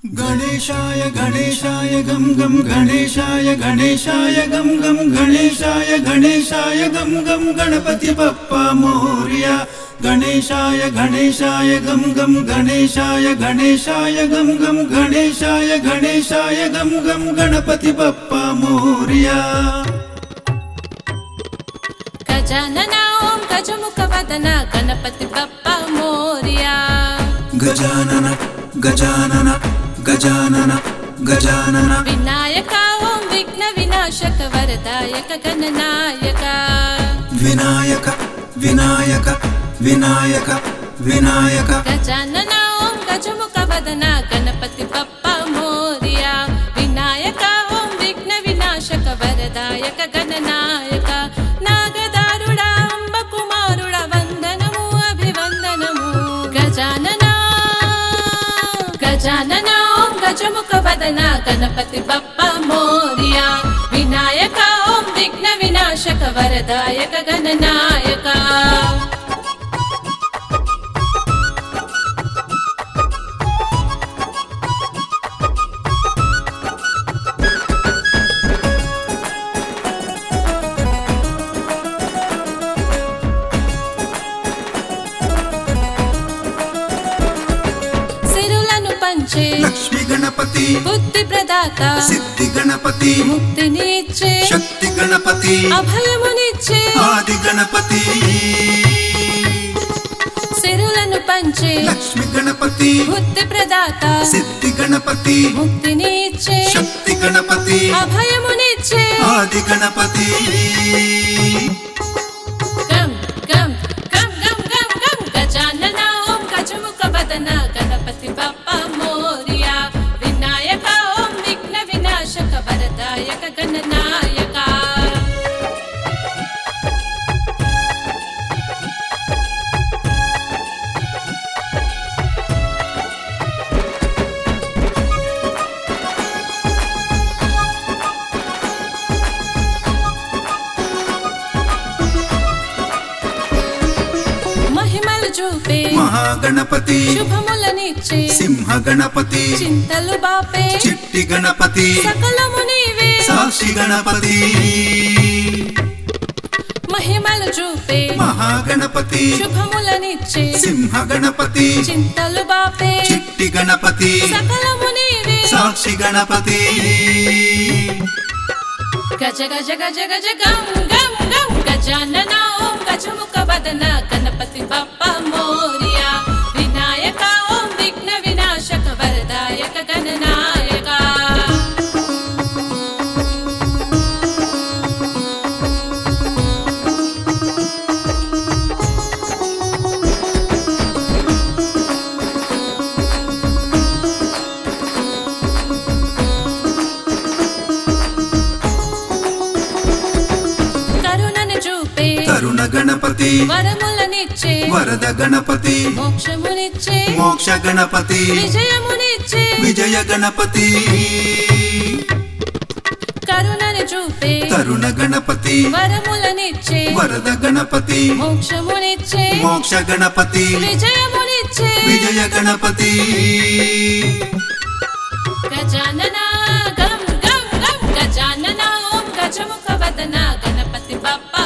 गणेशाय गणेशाय गं गं गणेशाय गणेशाय गं गं गणेशाय गणेशाय गं गं गणपति बप्पा मोर्या गणेशाय गणेशाय गं गं गणेशाय गणेशाय गं गं गणेशाय गणेशाय गं गं गणपति बप्पा मोर्या గజానన ఓం గజముఖ వదన గణపతి బప్ప మోరియా गजानन गजानन गजानन गजानन వినాయక ఓం విఘ్న వినాశక వరదాయక గణనాయక विनायक विनायక వినాయక వినాయక గజానన ఓం గజముఖ వదన గణపతి బప్ప మోరియా వినాయక ఓం విఘ్న వినాశక వరదాయక గణనాయక నాగదారుడా అంబ కుమారుడ వందనము అభివందనము గజానన గజానన ఓం గజముఖ వదన గణపతి బప్ప మోరియా వినాయక ఓం విఘ్న వినాశక వరదాయక గణనాయక సిరులను పంచే లక్ష్మి గణపతి బుద్ధి ప్రదాత సిద్ధి గణపతి ముక్తిని ఇచ్చే శక్తి గణపతి అభయమునిచ్చే ఆది గణపతి సిరులను పంచే లక్ష్మి గణపతి బుద్ధి ప్రదాత సిద్ధి గణపతి ముక్తిని ఇచ్చే శక్తి గణపతి అభయమునిచ్చే ఆది గణపతి గం గం గం గం గం గం గజానన ఓం గజముఖ వదన గణపతి బప్ప మోరియా వినాయక ఓం విఘ్న వినాశక వరదాయక గణనాయక మహిమలు చూపే మహాగణపతి శుభములనిచ్చే సింహ గణపతి చింతలు బాపే చిట్టి గణపతి సకలము నీవే సాక్షి గణపతి మహిమలు చూపే మహాగణపతి శుభములనిచ్చే సింహ గణపతి చింతలు బాపే చిట్టి గణపతి సకలము నీవే సాక్షి గణపతి గజ గజ గజ గజ గం గం గం గజానన ఓం గజముఖ వదన గణపతి బప్ప మోరియా వినాయక ఓం విఘ్న వినాశక వరదాయక గణనాయక కరుణను చూపే తరుణ గణపతి వరములనిచ్చే వరద గణపతి మోక్షమునిచ్చే మోక్ష గణపతి విజయమునిచ్చే విజయ గణపతి కరుణను చూపే తరుణ గణపతి వరములనిచ్చే వరద గణపతి మోక్షమునిచ్చే మోక్ష గణపతి విజయమునిచ్చే విజయ గణపతి గజానన గం గం గం గజానన ఓం గజముఖ వదన గణపతి బప్ప